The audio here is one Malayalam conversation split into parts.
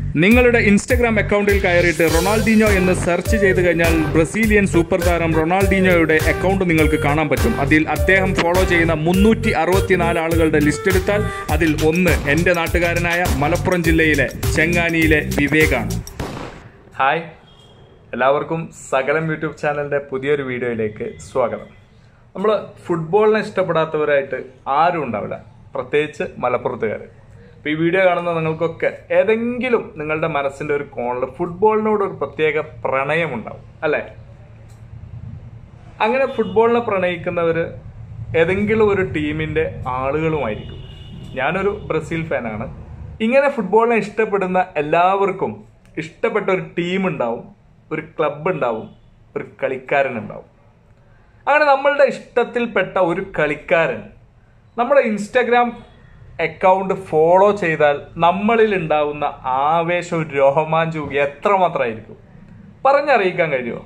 നിങ്ങളുടെ ഇൻസ്റ്റഗ്രാം അക്കൗണ്ടിൽ കയറിയിട്ട് റൊണാൾഡീഞ്ഞോ എന്ന് സെർച്ച് ചെയ്ത് കഴിഞ്ഞാൽ ബ്രസീലിയൻ സൂപ്പർ താരം റൊണാൾഡീഞ്ഞോയുടെ അക്കൗണ്ട് നിങ്ങൾക്ക് കാണാൻ പറ്റും അതിൽ അദ്ദേഹം ഫോളോ ചെയ്യുന്ന മുന്നൂറ്റി അറുപത്തിനാല് ആളുകളുടെ ലിസ്റ്റ് എടുത്താൽ അതിൽ ഒന്ന് എൻ്റെ നാട്ടുകാരനായ മലപ്പുറം ജില്ലയിലെ ചെങ്ങാനിയിലെ വിവേകാണ് ഹായ് എല്ലാവർക്കും സകലം യൂട്യൂബ് ചാനലിൻ്റെ പുതിയൊരു വീഡിയോയിലേക്ക് സ്വാഗതം നമ്മൾ ഫുട്ബോളിനെ ഇഷ്ടപ്പെടാത്തവരായിട്ട് ആരും ഉണ്ടാവില്ല പ്രത്യേകിച്ച് മലപ്പുറത്തുകാർ അപ്പോൾ ഈ വീഡിയോ കാണുന്ന നിങ്ങൾക്കൊക്കെ ഏതെങ്കിലും നിങ്ങളുടെ മനസ്സിൻ്റെ ഒരു കോണിൽ ഫുട്ബോളിനോട് ഒരു പ്രത്യേക പ്രണയമുണ്ടാവും അല്ലേ അങ്ങനെ ഫുട്ബോളിനെ പ്രണയിക്കുന്നവർ ഏതെങ്കിലും ഒരു ടീമിൻ്റെ ആളുകളുമായിരിക്കും ഞാനൊരു ബ്രസീൽ ഫാനാണ് ഇങ്ങനെ ഫുട്ബോളിനെ ഇഷ്ടപ്പെടുന്ന എല്ലാവർക്കും ഇഷ്ടപ്പെട്ട ഒരു ടീം ഉണ്ടാവും ഒരു ക്ലബ് ഉണ്ടാവും ഒരു കളിക്കാരൻ ഉണ്ടാവും അങ്ങനെ നമ്മളുടെ ഇഷ്ടത്തിൽപ്പെട്ട ഒരു കളിക്കാരൻ നമ്മുടെ ഇൻസ്റ്റഗ്രാം അക്കൗണ്ട് ഫോളോ ചെയ്താൽ നമ്മളിൽ ഉണ്ടാവുന്ന ആവേശവും രോമാഞ്ചവും എത്രമാത്രമായിരിക്കും പറഞ്ഞറിയിക്കാൻ കഴിയുമോ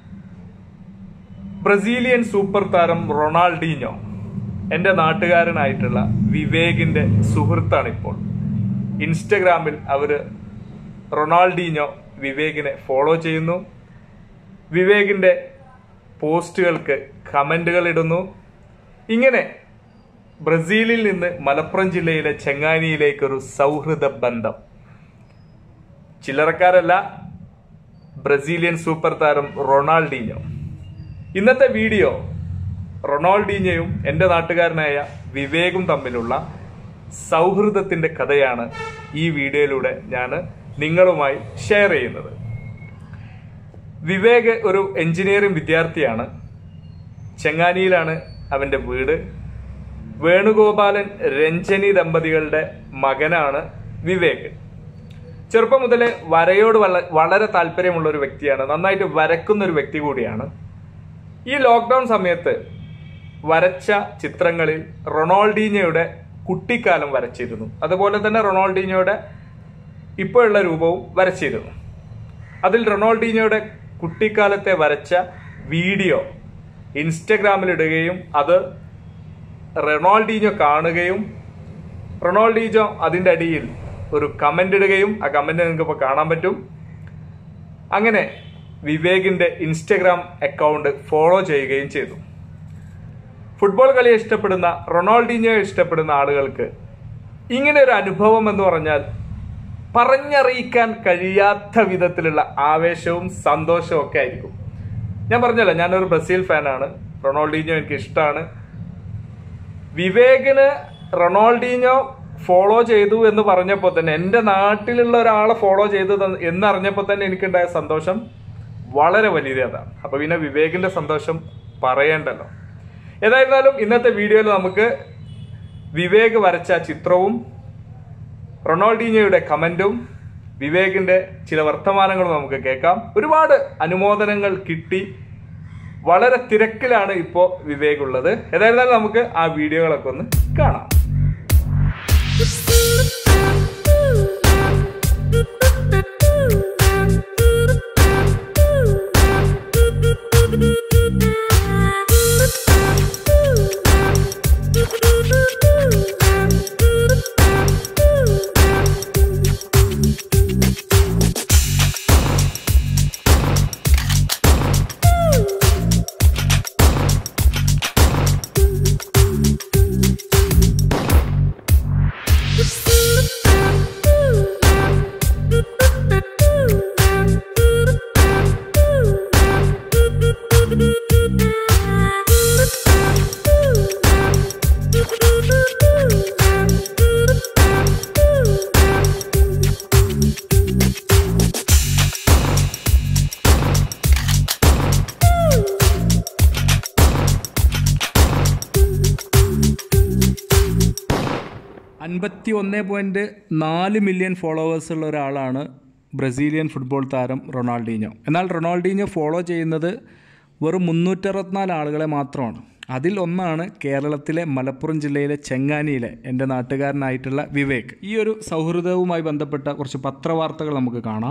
ബ്രസീലിയൻ സൂപ്പർ താരം റൊണാൾഡീഞ്ഞോ എൻ്റെ നാട്ടുകാരനായിട്ടുള്ള വിവേകിൻ്റെ സുഹൃത്താണ് ഇപ്പോൾ ഇൻസ്റ്റഗ്രാമിൽ അവർ റൊണാൾഡീഞ്ഞോ വിവേകിനെ ഫോളോ ചെയ്യുന്നു വിവേകിൻ്റെ പോസ്റ്റുകൾക്ക് കമൻറ്റുകൾ ഇടുന്നു ഇങ്ങനെ ബ്രസീലിൽ നിന്ന് മലപ്പുറം ജില്ലയിലെ ചെങ്ങാനിയിലേക്കൊരു സൗഹൃദ ബന്ധം ചില്ലറക്കാരല്ല ബ്രസീലിയൻ സൂപ്പർ താരം റൊണാൾഡീഞ്ഞോ ഇന്നത്തെ വീഡിയോ റൊണാൾഡീഞ്ഞയും എൻ്റെ നാട്ടുകാരനായ വിവേകും തമ്മിലുള്ള സൗഹൃദത്തിൻ്റെ കഥയാണ് ഈ വീഡിയോയിലൂടെ ഞാൻ നിങ്ങളുമായി ഷെയർ ചെയ്യുന്നത് വിവേക് ഒരു എഞ്ചിനീയറിംഗ് വിദ്യാർത്ഥിയാണ് ചെങ്ങാനിയിലാണ് അവൻ്റെ വീട് വേണുഗോപാലൻ രഞ്ജനി ദമ്പതികളുടെ മകനാണ് വിവേക് ചെറുപ്പം മുതലേ വരയോട് വള വളരെ താല്പര്യമുള്ള ഒരു വ്യക്തിയാണ് നന്നായിട്ട് വരക്കുന്ന ഒരു വ്യക്തി കൂടിയാണ് ഈ ലോക്ക്ഡൗൺ സമയത്ത് വരച്ച ചിത്രങ്ങളിൽ റൊണാൾഡീഞ്ഞയുടെ കുട്ടിക്കാലം വരച്ചിരുന്നു അതുപോലെ തന്നെ റൊണാൾഡീഞ്ഞയുടെ ഇപ്പോഴുള്ള രൂപവും വരച്ചിരുന്നു അതിൽ റൊണാൾഡീഞ്ഞയുടെ കുട്ടിക്കാലത്തെ വരച്ച വീഡിയോ ഇൻസ്റ്റഗ്രാമിൽ ഇടുകയും അത് റൊണാൾഡീഞ്ഞോ കാണുകയും റൊണാൾഡീഞ്ഞോ അതിൻ്റെ അടിയിൽ ഒരു കമൻ്റ് ഇടുകയും ആ കമൻ്റ് നിങ്ങൾക്ക് ഇപ്പോൾ കാണാൻ പറ്റും അങ്ങനെ വിവേകിൻ്റെ ഇൻസ്റ്റഗ്രാം അക്കൗണ്ട് ഫോളോ ചെയ്യുകയും ചെയ്തു ഫുട്ബോൾ കളിയെ ഇഷ്ടപ്പെടുന്ന റൊണാൾഡീഞ്ഞോയെ ഇഷ്ടപ്പെടുന്ന ആളുകൾക്ക് ഇങ്ങനെ ഒരു അനുഭവം എന്ന് പറഞ്ഞാൽ പറഞ്ഞറിയിക്കാൻ കഴിയാത്ത വിധത്തിലുള്ള ആവേശവും സന്തോഷവും ഒക്കെ ആയിരിക്കും ഞാൻ പറഞ്ഞല്ലോ ഞാനൊരു ബ്രസീൽ ഫാനാണ് റൊണാൾഡീഞ്ഞോ എനിക്ക് ഇഷ്ടമാണ് വിവേകിന് റൊണാൾഡീഞ്ഞോ ഫോളോ ചെയ്തു എന്ന് പറഞ്ഞപ്പോൾ തന്നെ എൻ്റെ നാട്ടിലുള്ള ഒരാളെ ഫോളോ ചെയ്തു തന്ന- എന്നറിഞ്ഞപ്പോൾ തന്നെ എനിക്കുണ്ടായ സന്തോഷം വളരെ വലിയതാണ് അപ്പോൾ പിന്നെ വിവേകിൻ്റെ സന്തോഷം പറയേണ്ടല്ലോ ഏതായിരുന്നാലും ഇന്നത്തെ വീഡിയോയിൽ നമുക്ക് വിവേക് വരച്ച ചിത്രവും റൊണാൾഡീഞ്ഞോയുടെ കമന്റും വിവേകിന്റെ ചില വർത്തമാനങ്ങളും നമുക്ക് കേൾക്കാം ഒരുപാട് അനുമോദനങ്ങൾ കിട്ടി വളരെ തിരക്കിലാണ് ഇപ്പോൾ വിവേക് ഉള്ളത് ഏതായിരുന്നാലും നമുക്ക് ആ വീഡിയോകളൊക്കെ ഒന്ന് കാണാം അൻപത്തി ഒന്ന് പോയിൻറ്റ് നാല് മില്യൺ ഫോളോവേഴ്സ് ഉള്ള ഒരാളാണ് ബ്രസീലിയൻ ഫുട്ബോൾ താരം റൊണാൾഡീഞ്ഞോ എന്നാൽ റൊണാൾഡീഞ്ഞോ ഫോളോ ചെയ്യുന്നത് വെറും മുന്നൂറ്ററുപത്തിനാല് ആളുകളെ മാത്രമാണ് അതിൽ ഒന്നാണ് കേരളത്തിലെ മലപ്പുറം ജില്ലയിലെ ചെങ്ങാനിയിലെ എൻ്റെ നാട്ടുകാരനായിട്ടുള്ള വിവേക് ഈ ഒരു സൗഹൃദവുമായി ബന്ധപ്പെട്ട കുറച്ച് പത്രവാർത്തകൾ നമുക്ക് കാണാം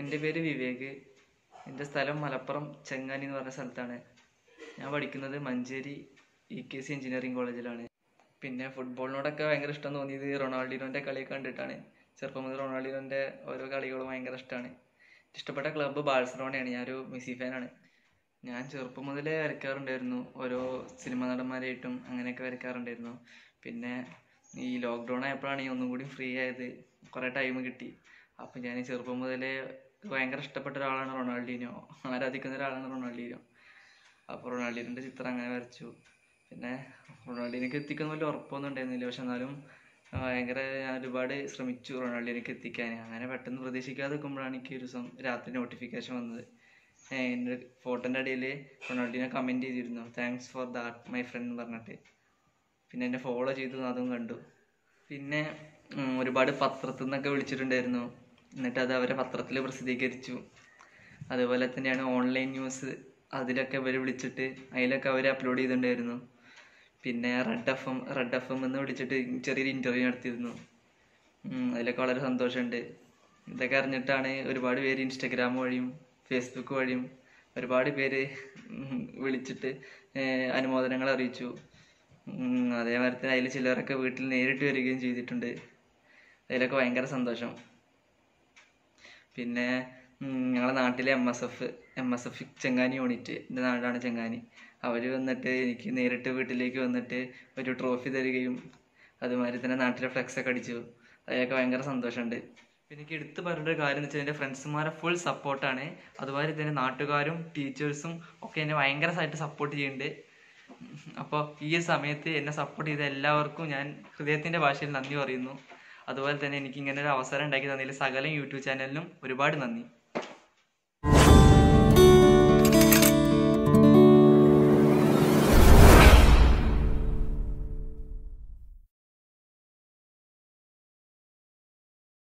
എൻ്റെ പേര് വിവേക് എൻ്റെ സ്ഥലം മലപ്പുറം ചെങ്ങാനി എന്ന് പറഞ്ഞ സ്ഥലത്താണ് ഞാൻ പഠിക്കുന്നത് Manjeri E K C engineering കോളേജിലാണ് പിന്നെ ഫുട്ബോളിനോടൊക്കെ ഭയങ്കര ഇഷ്ടം തോന്നിയത് റൊണാൾഡിനോൻ്റെ കളി കണ്ടിട്ടാണ് ചെറുപ്പം മുതൽ റൊണാൾഡിനോൻ്റെ ഓരോ കളികളും ഭയങ്കര ഇഷ്ടമാണ് ഇഷ്ടപ്പെട്ട ക്ലബ്ബ് ബാഴ്സലോണയാണ് ഞാനൊരു മെസ്സി ഫാനാണ് ഞാൻ ചെറുപ്പം മുതലേ വരയ്ക്കാറുണ്ടായിരുന്നു ഓരോ സിനിമാ നടന്മാരായിട്ടും അങ്ങനെയൊക്കെ വരയ്ക്കാറുണ്ടായിരുന്നു പിന്നെ ഈ ലോക്ക്ഡൗൺ ആയപ്പോഴാണ് ഈ ഒന്നും കൂടി ഫ്രീ ആയത് കുറേ ടൈം കിട്ടി അപ്പം ഞാൻ ഈ ചെറുപ്പം മുതലേ ഭയങ്കര ഇഷ്ടപ്പെട്ട ഒരാളാണ് റൊണാൾഡീനോ ആരാധിക്കുന്ന ഒരാളാണ് റൊണാൾഡീനോ അപ്പോൾ റൊണാൾഡീനോൻ്റെ ചിത്രം അങ്ങനെ വരച്ചു പിന്നെ റൊണാൾഡീനൊക്കെ എത്തിക്കുന്ന വലിയ ഉറപ്പൊന്നും ഉണ്ടായിരുന്നില്ല പക്ഷെ എന്നാലും ആ, ഭയങ്കര ഞാൻ ഒരുപാട് ശ്രമിച്ചു റൊണാൾഡീനൊക്കെ എത്തിക്കാൻ അങ്ങനെ പെട്ടെന്ന് പ്രതീക്ഷിക്കാതെ നിൽക്കുമ്പോഴാണ് എനിക്ക് ഒരു ദിവസം രാത്രി നോട്ടിഫിക്കേഷൻ വന്നത് ഏഹ് എൻ്റെ ഫോട്ടോൻ്റെ അടിയിൽ റൊണാൾഡീനെ കമൻറ്റ് ചെയ്തിരുന്നു thanks for that my friend എന്ന് പറഞ്ഞിട്ട് പിന്നെ എന്നെ ഫോളോ ചെയ്തു അതും കണ്ടു പിന്നെ ഉം, ഒരുപാട് പത്രത്തിൽ നിന്നൊക്കെ വിളിച്ചിട്ടുണ്ടായിരുന്നു എന്നിട്ട് അത് അവരെ പത്രത്തിൽ പ്രസിദ്ധീകരിച്ചു അതുപോലെ തന്നെയാണ് ഓൺലൈൻ ന്യൂസ് അതിലൊക്കെ ഇവർ വിളിച്ചിട്ട് അതിലൊക്കെ അവർ അപ്ലോഡ് ചെയ്തിട്ടുണ്ടായിരുന്നു പിന്നെ red F M red F M എന്ന് വിളിച്ചിട്ട് ചെറിയൊരു ഇൻ്റർവ്യൂ നടത്തിയിരുന്നു ഉം, അതിലൊക്കെ വളരെ സന്തോഷമുണ്ട് ഇതൊക്കെ അറിഞ്ഞിട്ടാണ് ഒരുപാട് പേര് ഇൻസ്റ്റഗ്രാം വഴിയും ഫേസ്ബുക്ക് വഴിയും ഒരുപാട് പേര് ഉം, വിളിച്ചിട്ട് ഏഹ്, അനുമോദനങ്ങൾ അറിയിച്ചു ഉം, അതേമാതിരി തന്നെ അതിൽ ചിലരൊക്കെ വീട്ടിൽ നേരിട്ട് വരികയും ചെയ്തിട്ടുണ്ട് അതിലൊക്കെ ഭയങ്കര സന്തോഷം പിന്നെ ഉം, ഞങ്ങളെ നാട്ടിലെ M S F M S F Chengani unit എൻ്റെ നാടാണ് ചെങ്ങാനി അവർ വന്നിട്ട് എനിക്ക് നേരിട്ട് വീട്ടിലേക്ക് വന്നിട്ട് ഒരു ട്രോഫി തരികയും അതുമാതിരി തന്നെ നാട്ടിലെ ഫ്ലെക്സ് ഒക്കെ അടിച്ചു അതിലൊക്കെ ഭയങ്കര സന്തോഷമുണ്ട് പിന്നെ എനിക്ക് എടുത്തു പറയേണ്ട ഒരു കാര്യം എന്ന് വെച്ചാൽ എൻ്റെ ഫ്രണ്ട്സുമാരെ ഫുൾ സപ്പോർട്ടാണ് അതുമാതിരി തന്നെ നാട്ടുകാരും ടീച്ചേഴ്സും ഒക്കെ എന്നെ ഭയങ്കരമായിട്ട് സപ്പോർട്ട് ചെയ്യുന്നുണ്ട് അപ്പോൾ ഈ ഒരു സമയത്ത് എന്നെ സപ്പോർട്ട് ചെയ്ത എല്ലാവർക്കും ഞാൻ ഹൃദയത്തിൻ്റെ ഭാഷയിൽ നന്ദി പറയുന്നു അതുപോലെ തന്നെ എനിക്ക് ഇങ്ങനെ ഒരു അവസരം ഉണ്ടാക്കി തന്നതിൽ സകലം യൂട്യൂബ് ചാനലിനും ഒരുപാട് നന്ദി